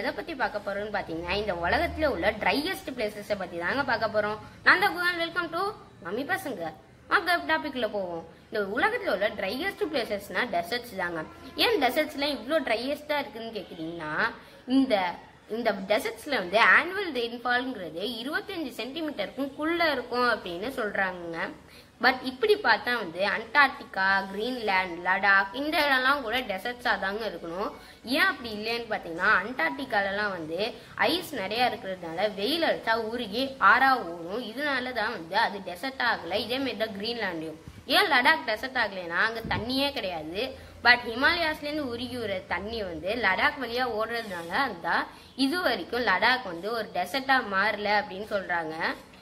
எதை பத்தி பார்க்க போறோம்னு பாத்தீங்கன்னா இந்த உலகத்துல உள்ள ட்ரையஸ்ட் பிளேசஸ பத்தி தாங்க பார்க்க போறோம் நான் தான் குகான் வெல்கம் டு மம்மி பசங்க வாங்க டாபிக்ல போவோம் இந்த உலகத்துல உள்ள ட்ரையஸ்ட் பிளேசஸ்னா டெசர்ட்ஸ் தாங்க ஏன் டெசர்ட்ஸ்லாம் இவ்வளோ ட்ரையஸ்டா இருக்குன்னு கேக்குறீங்கன்னா இந்த இந்த டெசர்ட்ஸ்ல வந்து ஆனுவல் ரெயின்ஃபால்ங்கிறது இருபத்தஞ்சு சென்டிமீட்டருக்கும் குள்ள இருக்கும் அப்படின்னு சொல்றாங்க பட் இப்படி பார்த்தா வந்து அண்டார்டிகா கிரீன்லேண்ட் லடாக் இந்த இடம்லாம் கூட டெசர்ட்ஸாக தாங்க இருக்கணும் ஏன் அப்படி இல்லைன்னு பார்த்தீங்கன்னா அண்டார்டிகாலலாம் வந்து ஐஸ் நிறையா இருக்கிறதுனால வெயில் அடிச்சா உருகி ஆறா ஓடும் இதனால தான் வந்து அது டெசர்ட் ஆகலை இதேமாரி தான் கிரீன்லாண்டையும் ஏன் லடாக் டெசர்ட் ஆகலைன்னா அங்கே தண்ணியே கிடையாது பட் ஹிமாலயாஸ்லேருந்து உருகி வர தண்ணி வந்து லடாக் வழியாக ஓடுறதுனால அந்த இது வரைக்கும் லடாக் வந்து ஒரு டெசர்ட்டாக மாறல அப்படின்னு சொல்கிறாங்க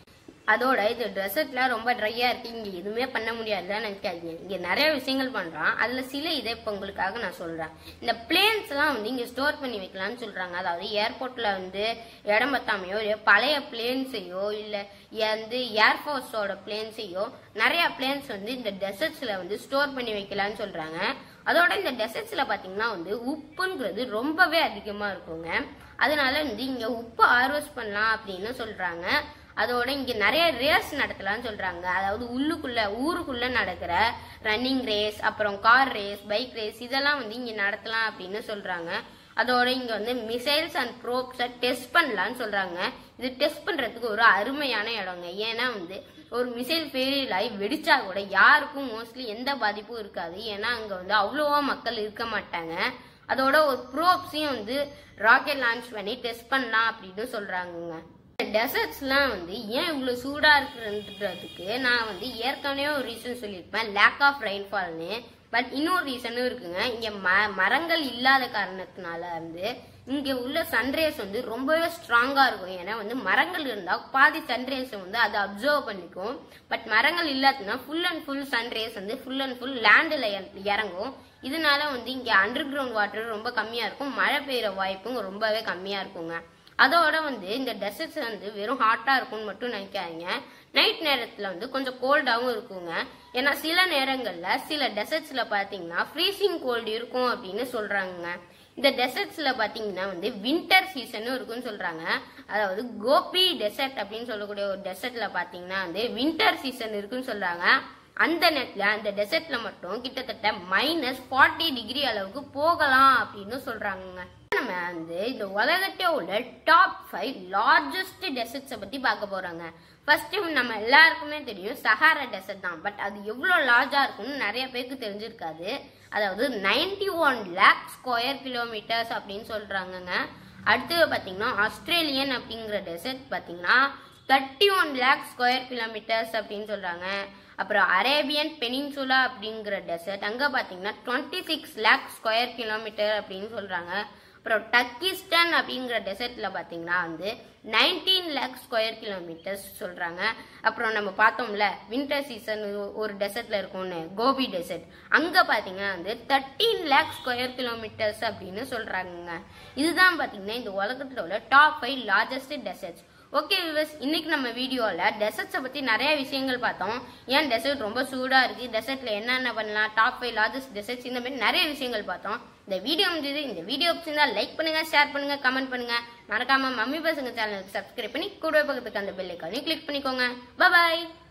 அதோட இது டெசர்ட்ல ரொம்ப ட்ரையா இருக்கு இங்க எதுவுமே பண்ண முடியாதுன்னு நினைக்காதீங்க இங்க நிறைய விஷயங்கள் பண்றான் அதுல சில இதை இப்ப உங்களுக்காக நான் சொல்றேன் இந்த பிளேன்ஸ் எல்லாம் வந்து இங்க ஸ்டோர் பண்ணி வைக்கலாம்னு சொல்றாங்க அதாவது ஏர்போர்ட்ல வந்து இடம் பத்தாமையோ இல்ல பழைய பிளேன்ஸையோ இல்ல வந்து ஏர்ஃபோர்ஸோட பிளேன்ஸையோ நிறைய பிளேன்ஸ் வந்து இந்த டெசர்ட்ஸ்ல வந்து ஸ்டோர் பண்ணி வைக்கலாம்னு சொல்றாங்க அதோட இந்த டெசர்ட்ஸ்ல பாத்தீங்கன்னா வந்து உப்புங்கிறது ரொம்பவே அதிகமா இருக்குங்க அதனால வந்து இங்க உப்பு ஹார்வெஸ்ட் பண்ணலாம் அப்படின்னு சொல்றாங்க அதோட இங்க நிறைய ரேஸ் நடத்தலாம்னு சொல்றாங்க அதாவது உள்ளுக்குள்ள ஊருக்குள்ள நடக்கிற ரன்னிங் ரேஸ் அப்புறம் கார் ரேஸ் பைக் ரேஸ் இதெல்லாம் வந்து இங்க நடத்தலாம் அப்படின்னு சொல்றாங்க அதோட இங்க வந்து மிசைல்ஸ் அண்ட் ப்ரோப்ஸை டெஸ்ட் பண்ணலாம்னு சொல்றாங்க இது டெஸ்ட் பண்றதுக்கு ஒரு அருமையான இடங்க ஏன்னா வந்து ஒரு மிசைல் ஃபெயிலியர் ஆகி வெடிச்சா கூட யாருக்கும் மோஸ்ட்லி எந்த பாதிப்பும் இருக்காது ஏன்னா அங்க வந்து அவ்வளோவா மக்கள் இருக்க மாட்டாங்க அதோட ஒரு ப்ரோப்ஸையும் வந்து ராக்கெட் லான்ச் பண்ணி டெஸ்ட் பண்ணலாம் அப்படின்னு சொல்றாங்கங்க டெசர்ட்ஸ்லாம் வந்து ஏன் இவ்வளோ சூடாக இருக்குன்றதுக்கு நான் வந்து ஏற்கனவே ஒரு ரீசன் சொல்லியிருப்பேன் லேக் ஆஃப் ரெயின்ஃபால்னு பட் இன்னொரு ரீசனும் இருக்குங்க இங்கே ம மரங்கள் இல்லாத காரணத்தினால வந்து இங்கே உள்ள சன்ரேஸ் வந்து ரொம்பவே ஸ்ட்ராங்காக இருக்கும் ஏன்னா வந்து மரங்கள் இருந்தால் பாதி சன்ரேஸை வந்து அதை அப்சர்வ் பண்ணிக்கும் பட் மரங்கள் இல்லாதுன்னா ஃபுல் அண்ட் ஃபுல் சன்ரேஸ் வந்து ஃபுல் அண்ட் ஃபுல் லேண்டில் இறங்கும் இதனால வந்து இங்கே அண்டர் கிரவுண்ட் வாட்டர் ரொம்ப கம்மியாக இருக்கும் மழை பெய்கிற வாய்ப்பும் ரொம்பவே கம்மியாக இருக்குங்க அதோட வந்து இந்த டெசர்ட்ஸ் வந்து வெறும் ஹாட்டா இருக்கும்னு மட்டும் நினைக்காதீங்க நைட் நேரத்துல வந்து கொஞ்சம் கோல்டாவும் இருக்குங்க ஏன்னா சில நேரங்கள்ல சில டெசர்ட்ஸ்ல பாத்தீங்கன்னா ஃப்ரீசிங் கோல்டு இருக்கும் அப்படின்னு சொல்றாங்க இந்த டெசர்ட்ஸ்ல பாத்தீங்கன்னா வந்து வின்டர் சீசனும் இருக்குன்னு சொல்றாங்க அதாவது கோபி டெசர்ட் அப்படின்னு சொல்லக்கூடிய ஒரு டெசர்ட்ல பாத்தீங்கன்னா வந்து வின்டர் சீசன் இருக்குன்னு சொல்றாங்க அந்த நேரத்துல அந்த டெசர்ட்ல மட்டும் கிட்டத்தட்ட மைனஸ் ஃபார்ட்டி டிகிரி அளவுக்கு போகலாம் அப்படின்னு சொல்றாங்க நம்ம வந்து இந்த உலகத்தே உள்ள டாப் ஃபைவ் லார்ஜஸ்ட் டெசர்ட்ஸை பத்தி பார்க்க போறாங்க ஃபர்ஸ்ட் நம்ம எல்லாருக்குமே தெரியும் சஹாரா டெசர்ட் தான் பட் அது எவ்வளோ லார்ஜா இருக்கும்னு நிறைய பேருக்கு தெரிஞ்சிருக்காது அதாவது ninety one lakh square kilometres அப்படின்னு சொல்றாங்கங்க அடுத்து பார்த்தீங்கன்னா ஆஸ்திரேலியன் அப்படிங்கிற டெசர்ட் பார்த்தீங்கன்னா thirty one lakh square kilometres அப்படின்னு சொல்றாங்க அப்புறம் அரேபியன் பெனின்சுலா அப்படிங்கிற டெசர்ட் அங்கே பார்த்தீங்கன்னா twenty six lakh square kilometre அப்படின்னு சொல்கிறாங்க அப்புறம் டக்கிஸ்டன் அப்படிங்கிற டெசர்ட்டில் பார்த்தீங்கன்னா வந்து நைன்டீன் லேக் ஸ்கொயர் கிலோமீட்டர்ஸ் சொல்கிறாங்க அப்புறம் நம்ம பார்த்தோம்ல வின்டர் சீசன் ஒரு டெசர்ட்டில் இருக்கும்னு கோபி டெசர்ட் அங்கே பார்த்தீங்கன்னா வந்து தேர்ட்டீன் லேக் ஸ்கொயர் கிலோமீட்டர்ஸ் அப்படின்னு சொல்கிறாங்க இதுதான் பார்த்தீங்கன்னா இந்த உலகத்தில் உள்ள top five largest deserts okay விவஸ் இன்னைக்கு நம்ம வீடியோவில் டெசர்ட்ஸை பற்றி நிறைய விஷயங்கள் பார்த்தோம் ஏன் டெசர்ட் ரொம்ப சூடாக இருக்குது டெசர்ட்டில் என்னென்ன பண்ணலாம் டாப் ஃபைவ் லார்ஜஸ்ட் டெசர்ட்ஸ் இந்த மாதிரி நிறைய விஷயங்கள் பார்த்தோம் இந்த வீடியோ முடிஞ்சது இந்த வீடியோ பிடிச்சிருந்தா லைக் பண்ணுங்க ஷேர் பண்ணுங்க கமெண்ட் பண்ணுங்க மறக்காம மம்மி பசங்க சேனலுக்கு சப்ஸ்கிரைப் பண்ணி கூட பக்கத்துக்கு அந்த பெல் ஐக்கானையும் கிளிக் பண்ணிக்கோங்க பாய்